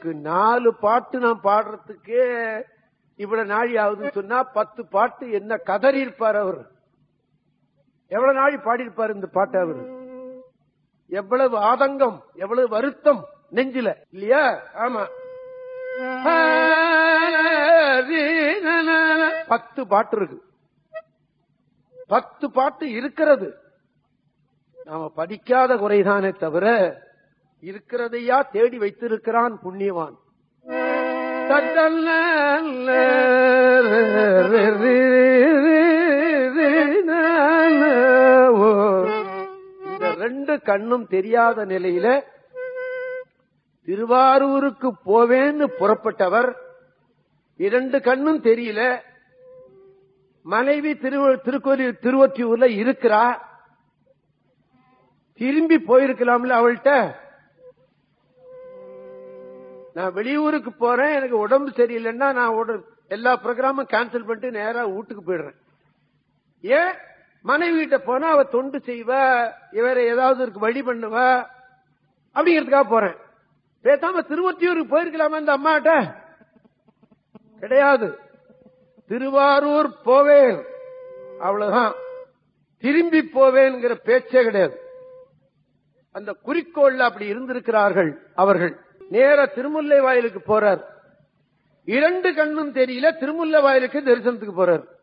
எனக்கு நாலு பாட்டு நான் பாடுறதுக்கே இவ்வளவு நாழி ஆகுதுன்னு சொன்னா பத்து பாட்டு என்ன கதறி இருப்பார் அவர் எவ்வளவு நாழி பாடியிருப்பார் இந்த பாட்டு அவர் எவ்வளவு ஆதங்கம் எவ்வளவு வருத்தம் நெஞ்சில இல்லையா ஆமா பத்து பாட்டு இருக்கு பத்து பாட்டு இருக்கிறது நாம படிக்காத குறைதானே தவிர இருக்கிறதையா தேடி வைத்திருக்கிறான் புண்ணியவான் இந்த ரெண்டு கண்ணும் தெரியாத நிலையில திருவாரூருக்கு போவேன்னு புறப்பட்டவர் இரண்டு கண்ணும் தெரியல மனைவி திரு திருக்கோயில் திருவொற்றியூர்ல இருக்கிறா திரும்பி போயிருக்கலாம்ல அவள்கிட்ட நான் வெளியூருக்கு போறேன் எனக்கு உடம்பு சரியில்லைன்னா நான் உட- எல்லா ப்ரோக்ராமும் கேன்சல் பண்ணிட்டு நேரா வீட்டுக்கு போயிடுறேன் ஏன் மனைவி கிட்ட போனா அவ தொண்டு செய்வா இவரை ஏதாவது இருக்கு வழி பண்ணுவா அப்படிங்கிறதுக்காக போறேன் பேசாம திருவொற்றியூருக்கு போயிருக்கலாமா இந்த அம்மாட்ட கிடையாது திருவாரூர் போவேன் அவ்வளவுதான் திரும்பி போவேன்ங்கிற பேச்சே கிடையாது அந்த குறிக்கோள்ல அப்படி இருந்திருக்கிறார்கள் அவர்கள் நேர திருமுல்லை வாயிலுக்கு போறார் இரண்டு கண்ணும் தெரியல திருமுல்லை வாயிலுக்கு தரிசனத்துக்கு போறார்